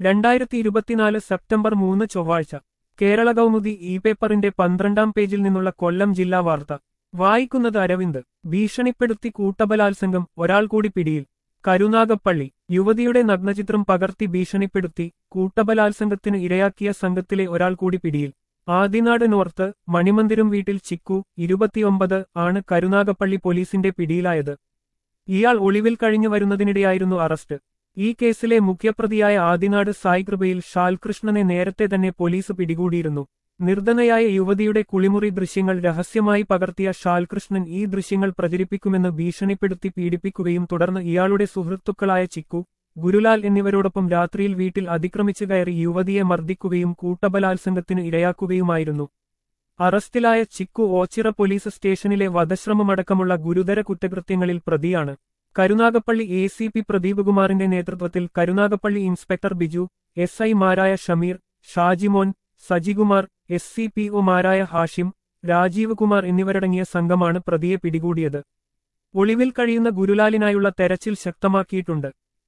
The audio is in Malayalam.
രണ്ടായിരത്തി ഇരുപത്തിനാല് സെപ്റ്റംബർ മൂന്ന് ചൊവ്വാഴ്ച കേരള കൗമുദി ഇ പേപ്പറിന്റെ പന്ത്രണ്ടാം പേജിൽ നിന്നുള്ള കൊല്ലം ജില്ലാ വാർത്ത വായിക്കുന്നത് അരവിന്ദ് ഭീഷണിപ്പെടുത്തി കൂട്ടബലാത്സംഗം ഒരാൾ കൂടി പിടിയിൽ കരുനാഗപ്പള്ളി യുവതിയുടെ നഗ്നചിത്രം പകർത്തി ഭീഷണിപ്പെടുത്തി കൂട്ടബലാത്സംഗത്തിന് ഇരയാക്കിയ സംഘത്തിലെ ഒരാൾ കൂടി പിടിയിൽ ആദിനാട് നോർത്ത് മണിമന്ദിരം വീട്ടിൽ ചിക്കു ഇരുപത്തിയൊമ്പത് ആണ് കരുനാഗപ്പള്ളി പോലീസിന്റെ പിടിയിലായത് ഇയാൾ ഒളിവിൽ കഴിഞ്ഞു വരുന്നതിനിടെയായിരുന്നു അറസ്റ്റ് ഈ കേസിലെ മുഖ്യപ്രതിയായ ആദിനാട് സായി കൃപയിൽ ഷാൽകൃഷ്ണനെ നേരത്തെ തന്നെ പോലീസ് പിടികൂടിയിരുന്നു നിർധനയായ യുവതിയുടെ കുളിമുറി ദൃശ്യങ്ങൾ രഹസ്യമായി പകർത്തിയ ഷാൽകൃഷ്ണൻ ഈ ദൃശ്യങ്ങൾ പ്രചരിപ്പിക്കുമെന്ന് ഭീഷണിപ്പെടുത്തി പീഡിപ്പിക്കുകയും തുടർന്ന് ഇയാളുടെ സുഹൃത്തുക്കളായ ചിക്കു ഗുരുലാൽ എന്നിവരോടൊപ്പം രാത്രിയിൽ വീട്ടിൽ അതിക്രമിച്ചു കയറി യുവതിയെ മർദ്ദിക്കുകയും കൂട്ടബലാത്സംഗത്തിന് ഇരയാക്കുകയുമായിരുന്നു അറസ്റ്റിലായ ചിക്കു ഓച്ചിറ പോലീസ് സ്റ്റേഷനിലെ വധശ്രമമടക്കമുള്ള ഗുരുതര കുറ്റകൃത്യങ്ങളിൽ പ്രതിയാണ് Karunagappally A C P Pradeep കുമാറിന്റെ നേതൃത്വത്തിൽ കരുനാഗപ്പള്ളി ഇൻസ്പെക്ടർ ബിജു എസ് ഐമാരായ Shameer Shajimon Sajikumar S C P ഒമാരായ ഹാഷിം രാജീവ് കുമാർ എന്നിവരടങ്ങിയ സംഘമാണ് പ്രതിയെ പിടികൂടിയത് ഒളിവിൽ കഴിയുന്ന ഗുരുലാലിനായുള്ള തെരച്ചിൽ ശക്തമാക്കിയിട്ടുണ്ട്